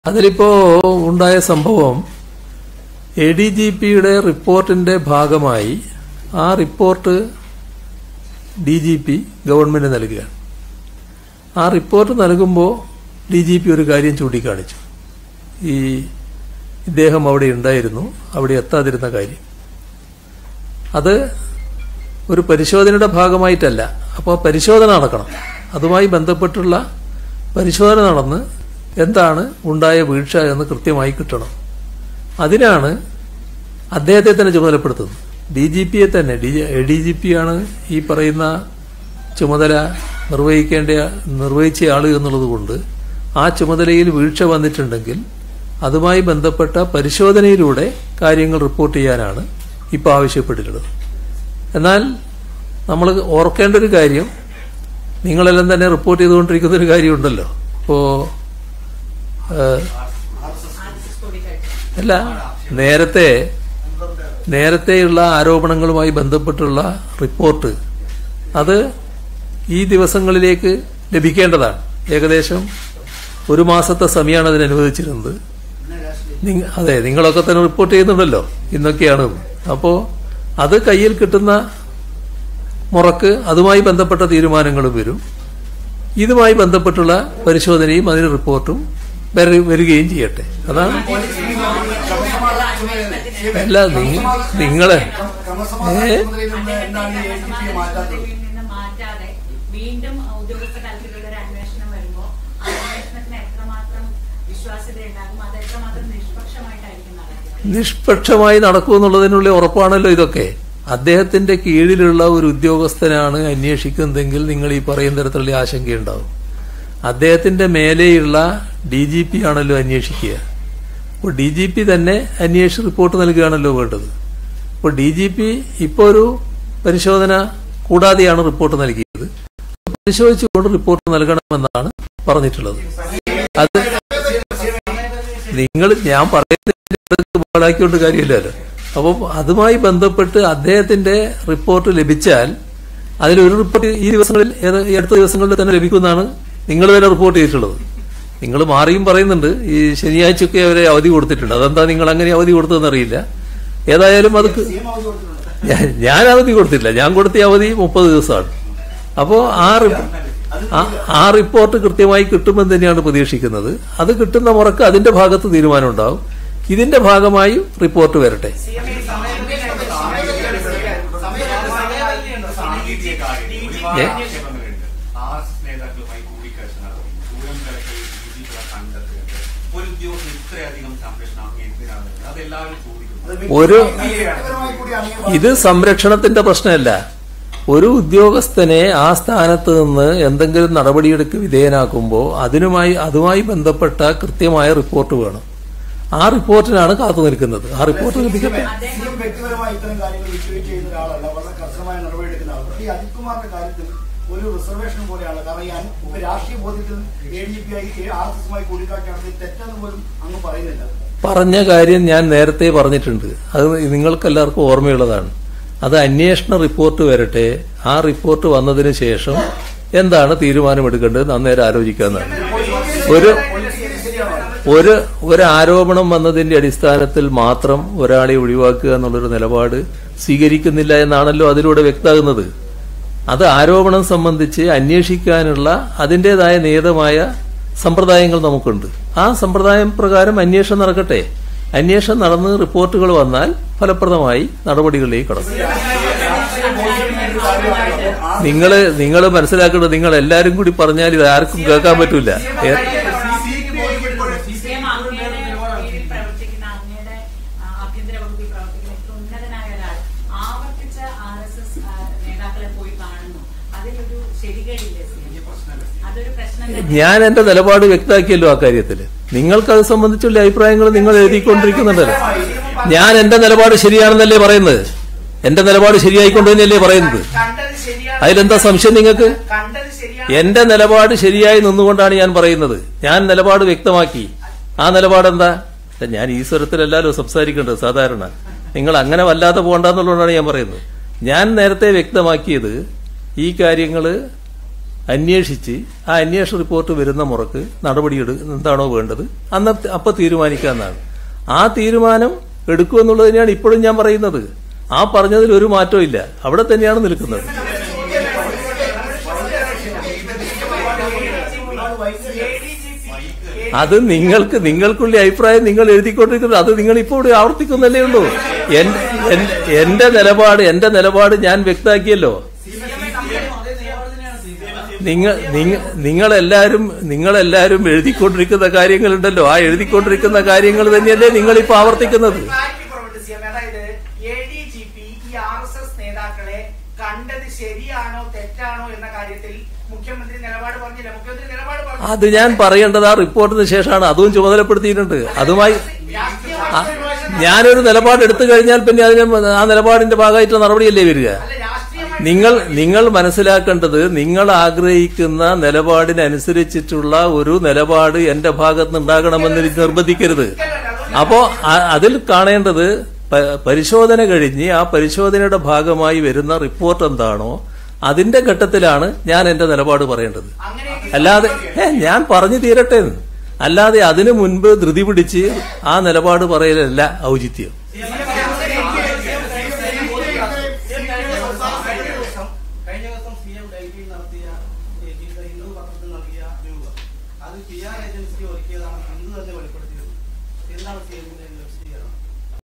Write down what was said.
അതിലിപ്പോ ഉണ്ടായ സംഭവം എ ഡി ജി പിയുടെ റിപ്പോർട്ടിന്റെ ഭാഗമായി ആ report D G P government നൽകുകയാണ് ആ റിപ്പോർട്ട് നൽകുമ്പോൾ ഡി ജി പി ഒരു കാര്യം ചൂണ്ടിക്കാണിച്ചു ഈ ഇദ്ദേഹം അവിടെ ഉണ്ടായിരുന്നു അവിടെ എത്താതിരുന്ന കാര്യം അത് ഒരു പരിശോധനയുടെ ഭാഗമായിട്ടല്ല അപ്പോൾ പരിശോധന നടക്കണം അതുമായി ബന്ധപ്പെട്ടുള്ള പരിശോധന നടന്ന് എന്താണ് ഉണ്ടായ വീഴ്ച എന്ന് കൃത്യമായി കിട്ടണം അതിനാണ് അദ്ദേഹത്തെ തന്നെ ചുമതലപ്പെടുത്തുന്നത് ഡി ജി പിയെ തന്നെ ഡി ജി പി ആണ് ഈ പറയുന്ന ചുമതല നിർവഹിക്കേണ്ട നിർവഹിച്ച ആള് എന്നുള്ളത് കൊണ്ട് ആ ചുമതലയിൽ വീഴ്ച വന്നിട്ടുണ്ടെങ്കിൽ അതുമായി ബന്ധപ്പെട്ട പരിശോധനയിലൂടെ കാര്യങ്ങൾ റിപ്പോർട്ട് ചെയ്യാനാണ് ഇപ്പോൾ ആവശ്യപ്പെട്ടിട്ടുള്ളത് എന്നാൽ നമ്മൾ ഓർക്കേണ്ട ഒരു കാര്യം നിങ്ങളെല്ലാം തന്നെ റിപ്പോർട്ട് ചെയ്തുകൊണ്ടിരിക്കുന്ന ഒരു കാര്യമുണ്ടല്ലോ ഇപ്പോ ഏഹ്, അല്ല നേരത്തെ നേരത്തെയുള്ള ആരോപണങ്ങളുമായി ബന്ധപ്പെട്ടുള്ള റിപ്പോർട്ട് അത് ഈ ദിവസങ്ങളിലേക്ക് ലഭിക്കേണ്ടതാണ് ഏകദേശം ഒരു മാസത്തെ സമയമാണ് അതിന് അനുവദിച്ചിരുന്നത് നിങ്ങ- അതെ നിങ്ങളൊക്കെ തന്നെ റിപ്പോർട്ട് ചെയ്യുന്നുണ്ടല്ലോ ഇന്നൊക്കെയാണ് അപ്പോ അത് കയ്യിൽ കിട്ടുന്ന മുറക്ക് അതുമായി ബന്ധപ്പെട്ട തീരുമാനങ്ങളും വരും ഇതുമായി ബന്ധപ്പെട്ടുള്ള പരിശോധനയും അതിന് റിപ്പോർട്ടും വര- വരികയും ചെയ്യട്ടെ അതാണ് അല്ല നിങ്ങ- നിങ്ങളെ ഏ പദവിയിൽ നിന്ന് മാറ്റാതെ വീണ്ടും ഉദ്യോഗസ്ഥ തലത്തിലുള്ള ഒരു അന്വേഷണം വരുമ്പോൾ ആ അന്വേഷണത്തിന് എത്രമാത്രം വിശ്വാസ്യത ഉണ്ടാകും അത് എത്രമാത്രം നിഷ്പക്ഷമായിട്ടായിരിക്കും നടക്കുക നിഷ്പക്ഷമായി നടക്കുമെന്നുള്ളതിനുള്ള ഉറപ്പാണല്ലോ ഇതൊക്കെ അദ്ദേഹത്തിന്റെ കീഴിലുള്ള ഒരു ഉദ്യോഗസ്ഥനാണ് അന്വേഷിക്കുന്നതെങ്കിൽ നിങ്ങൾ ഈ പറയുന്ന തരത്തിലുള്ള ആശങ്കയുണ്ടാവും അദ്ദേഹത്തിന്റെ മേലെയുള്ള ഡി ജി പി ആണല്ലോ അന്വേഷിക്കുക അപ്പോൾ ഡി ജി പി തന്നെ അന്വേഷിച്ച് റിപ്പോർട്ട് നൽകുകയാണല്ലോ വേണ്ടത് അപ്പോൾ ഡി ജി പി ഇപ്പോൾ ഒരു പരിശോധന കൂടാതെയാണ് റിപ്പോർട്ട് നൽകിയത് പരിശോധിച്ചുകൊണ്ട് റിപ്പോർട്ട് നൽകണമെന്നാണ് പറഞ്ഞിട്ടുള്ളത് അത് നിങ്ങൾ ഞാൻ പറയുന്നത് പാടാക്കിക്കൊണ്ട് കാര്യമില്ലല്ലോ അപ്പം അതുമായി ബന്ധപ്പെട്ട് അദ്ദേഹത്തിന്റെ റിപ്പോർട്ട് ലഭിച്ചാൽ അതിലൊരു റിപ്പോർട്ട് ഈ ദിവസങ്ങളിൽ ഏത് ഈ അടുത്ത ദിവസങ്ങളിൽ തന്നെ ലഭിക്കുമെന്നാണ് നിങ്ങൾ തന്നെ റിപ്പോർട്ട് ചെയ്തിട്ടുള്ളത് നിങ്ങൾ മാറിയും പറയുന്നുണ്ട് ഈ ശനിയാഴ്ചയൊക്കെ അവരെ അവധി കൊടുത്തിട്ടുണ്ട് അതെന്താ നിങ്ങൾ അങ്ങനെ അവധി കൊടുത്തതെന്ന് അറിയില്ല ഏതായാലും അത് ക- ഞാൻ- ഞാൻ അവധി കൊടുത്തില്ല ഞാൻ കൊടുത്ത അവധി മുപ്പത് ദിവസമാണ് അപ്പോ ആ റി- ആ- ആ റിപ്പോർട്ട് കൃത്യമായി കിട്ടുമെന്ന് തന്നെയാണ് പ്രതീക്ഷിക്കുന്നത് അത് കിട്ടുന്ന മുറക്ക് അതിന്റെ ഭാഗത്ത് തീരുമാനം ഉണ്ടാവും ഇതിന്റെ ഭാഗമായി റിപ്പോർട്ട് വരട്ടെ സാങ്കേതിക കാര്യം ഒരുപാട് ഏ? ആക്ഷേപങ്ങളുണ്ട് ആർ എസ് എസ് നേതാക്കളുമായി കൂടിക്കാഴ്ച നടത്തി ദൂരം തിരക്കിൽ രീതികളെ കണ്ടെത്തുകയുണ്ട് ഒരു ഉദ്യോഗസ്ഥന് ഇത്രയധികം സംരക്ഷണം അങ്ങ് എന്തിനാണ് വേണ്ടത്? അത് എല്ലാവരും ചോദിക്കുന്നു ഒരു വ്യക്തിപരമായി കൂടിയാണ് ഇത് സംരക്ഷണത്തിന്റെ പ്രശ്നമല്ല ഒരു ഉദ്യോഗസ്ഥനെ ആ സ്ഥാനത്ത് നിന്ന് എന്തെങ്കിലും നടപടിയെടുക്ക് വിധേയനാക്കുമ്പോൾ അതിനുമായി അതുമായി ബന്ധപ്പെട്ട കൃത്യമായ റിപ്പോർട്ട് വേണം ആ റിപ്പോർട്ടിനാണ് കാത്തു നിൽക്കുന്നത് ആ റിപ്പോർട്ട് ലഭിക്കട്ടെ സിഎം വ്യക്തിപരമായി ഇത്തരം കാര്യങ്ങൾ വിട്ടുവീഴ്ച ചെയ്യുന്ന ഒരാളല്ല വളരെ കർശനമായ നടപടിയെടുക്കുന്ന ആൾ പക്ഷേ ഈ അജിത് കുമാറിന്റെ കാര്യത്തിൽ ഒരു റിസർവേഷൻ പോലെയാണ് കാരണം ഞാൻ ഇപ്പൊ രാഷ്ട്രീയ ബോധ്യത്തിൽ എ ഡി പി ആയി ആർ എസ് എസുമായി കൂടിക്കാഴ്ച നടത്തി തെറ്റെന്ന് പോലും അങ്ങ് പറയുന്നില്ല പറഞ്ഞ കാര്യം ഞാൻ നേരത്തെ പറഞ്ഞിട്ടുണ്ട് അത് നിങ്ങൾക്കെല്ലാവർക്കും ഓർമ്മയുള്ളതാണ് അത് അന്വേഷണ റിപ്പോർട്ട് വരട്ടെ ആ റിപ്പോർട്ട് വന്നതിന് ശേഷം എന്താണ് തീരുമാനമെടുക്കേണ്ടത് അന്നേരം ആലോചിക്കാവുന്നതാണ് ഒരു ഒരു ഒരു ആരോപണം വന്നതിന്റെ അടിസ്ഥാനത്തിൽ മാത്രം ഒരാളെ ഒഴിവാക്കുക എന്നുള്ളൊരു നിലപാട് സ്വീകരിക്കുന്നില്ല എന്നാണല്ലോ അതിലൂടെ വ്യക്തമാകുന്നത് അത് ആരോപണം സംബന്ധിച്ച് അന്വേഷിക്കാനുള്ള അതിൻ്റെതായ നിയതമായ സമ്പ്രദായങ്ങൾ നമുക്കുണ്ട് ആ സമ്പ്രദായം പ്രകാരം അന്വേഷണം നടക്കട്ടെ അന്വേഷണം നടന്ന് റിപ്പോർട്ടുകൾ വന്നാൽ ഫലപ്രദമായി നടപടികളിലേക്ക് കടക്കും നിങ്ങള് നിങ്ങൾ മനസ്സിലാക്കേണ്ടത് നിങ്ങൾ എല്ലാരും കൂടി പറഞ്ഞാൽ ഇത് ആർക്കും കേൾക്കാൻ പറ്റൂല ഏ- സിപിഎം അങ്ങയുടെ കീഴിൽ പ്രവർത്തിക്കുന്ന അങ്ങയുടെ ആ, ആഭ്യന്തര വകുപ്പിൽ പ്രവർത്തിക്കുന്ന ഏറ്റവും ഉന്നതനായ ഒരാൾ ആവർത്തിച്ച ആർ എസ് എസ് നേതാക്കളെ പോയി കാണുന്നു അതിലൊരു ശരികേടില്ലേ സി അതൊരു പ്രശ്നം തന്നെ. ഞാൻ എന്റെ നിലപാട് വ്യക്തമാക്കിയല്ലോ ആ കാര്യത്തില് നിങ്ങൾക്ക് അത് സംബന്ധിച്ചുള്ള അഭിപ്രായങ്ങൾ നിങ്ങൾ എഴുതിക്കൊണ്ടിരിക്കുന്നുണ്ടല്ലോ ഞാൻ എന്റെ നിലപാട് ശരിയാണെന്നല്ലേ പറയുന്നത് എന്റെ നിലപാട് ശരിയായിക്കൊണ്ട് തന്നെയല്ലേ പറയുന്നത് കണ്ടത് ശരിയാണ് അതിലെന്താ സംശയം നിങ്ങൾക്ക് കണ്ടത് ശരിയാണ് എന്റെ നിലപാട് ശരിയായി നിന്നുകൊണ്ടാണ് ഞാൻ പറയുന്നത് ഞാൻ നിലപാട് വ്യക്തമാക്കി ആ നിലപാട് എന്താ ഞാൻ ഈ സ്വരത്തിലല്ലല്ലോ സംസാരിക്കേണ്ടത് സാധാരണ നിങ്ങൾ അങ്ങനെ വല്ലാതെ പോകണ്ടെന്നുള്ളതാണ് ഞാൻ പറയുന്നത് ഞാൻ നേരത്തെ വ്യക്തമാക്കിയത് ഈ കാര്യങ്ങള് അന്വേഷിച്ച് ആ അന്വേഷണ റിപ്പോർട്ട് വരുന്ന മുറക്ക് നടപടിയെടു എന്താണോ വേണ്ടത് അന്ന് അപ്പൊ തീരുമാനിക്കാമെന്നാണ് ആ തീരുമാനം എടുക്കുമെന്നുള്ളത് തന്നെയാണ് ഇപ്പോഴും ഞാൻ പറയുന്നത് ആ പറഞ്ഞതിൽ ഒരു മാറ്റവും ഇല്ല അവിടെ തന്നെയാണ് നിൽക്കുന്നത് അത് നിങ്ങൾക്ക് നിങ്ങൾക്കുള്ള അഭിപ്രായം നിങ്ങൾ എഴുതിക്കൊണ്ടിരിക്കുന്നത് അത് നിങ്ങൾ ഇപ്പോൾ ഇവിടെ ആവർത്തിക്കുന്നല്ലേ ഉള്ളൂ എൻ- എൻ- എന്റെ നിലപാട് എന്റെ നിലപാട് ഞാൻ വ്യക്തമാക്കിയല്ലോ നിങ്ങൾ നിങ്ങൾ നിങ്ങളെല്ലാരും നിങ്ങളെല്ലാരും എഴുതിക്കൊണ്ടിരിക്കുന്ന കാര്യങ്ങളുണ്ടല്ലോ ആ എഴുതിക്കൊണ്ടിരിക്കുന്ന കാര്യങ്ങൾ തന്നെയല്ലേ നിങ്ങളിപ്പോ ആവർത്തിക്കുന്നത് ക്ലാരിറ്റി കുറവുണ്ട് സി എം അതായത് എ ഡി ജി പി ഈ ആർ എസ് എസ് നേതാക്കളെ കണ്ടത് ശരിയാണോ തെറ്റാണോ എന്ന കാര്യത്തിൽ മുഖ്യമന്ത്രി നിലപാട് പറഞ്ഞില്ല മുഖ്യമന്ത്രി നിലപാട് പറഞ്ഞു അത് ഞാൻ പറയേണ്ടത് ആ റിപ്പോർട്ടിന് ശേഷമാണ് അതും ചുമതലപ്പെടുത്തിയിട്ടുണ്ട് അതുമായി ആ, ഞാനൊരു നിലപാട് എടുത്തു കഴിഞ്ഞാൽ പിന്നെ അതിന് ആ നിലപാടിന്റെ ഭാഗമായിട്ടുള്ള നടപടിയല്ലേ വരിക അല്ല രാഷ്ട്രീയമായി നിങ്ങൾ നിങ്ങൾ മനസ്സിലാക്കേണ്ടത് നിങ്ങൾ ആഗ്രഹിക്കുന്ന നിലപാടിനനുസരിച്ചിട്ടുള്ള ഒരു നിലപാട് എന്റെ ഭാഗത്ത് ഉണ്ടാകണമെന്ന് നിർബന്ധിക്കരുത് അപ്പോ അ- അതിൽ കാണേണ്ടത് പ- പരിശോധന കഴിഞ്ഞ് ആ പരിശോധനയുടെ ഭാഗമായി വരുന്ന റിപ്പോർട്ട് എന്താണോ അതിന്റെ ഘട്ടത്തിലാണ് ഞാൻ എന്റെ നിലപാട് പറയേണ്ടത് അങ്ങനെയെങ്കിൽ അല്ലാതെ ഏ, ഞാൻ പറഞ്ഞു തീരട്ടെ എന്ന്. അല്ലാതെ അതിനു മുൻപ് ധൃതി പിടിച്ച് ആ നിലപാട് പറയലല്ല ഔചിത്യം കഴിഞ്ഞ ദിവസം സി എം ഡൽഹിയിൽ നടത്തിയ ഈ ഹിന്ദു ഹിന്ദു പത്രത്തിൽ നൽകിയ രൂപ അത് പി ആർ ഏജൻസി ഒരുക്കിയതാണ് ഹിന്ദു തന്നെ വെളിപ്പെടുത്തിയത് എന്താണ് സി എമ്മിന്റെ വിശദീകരണം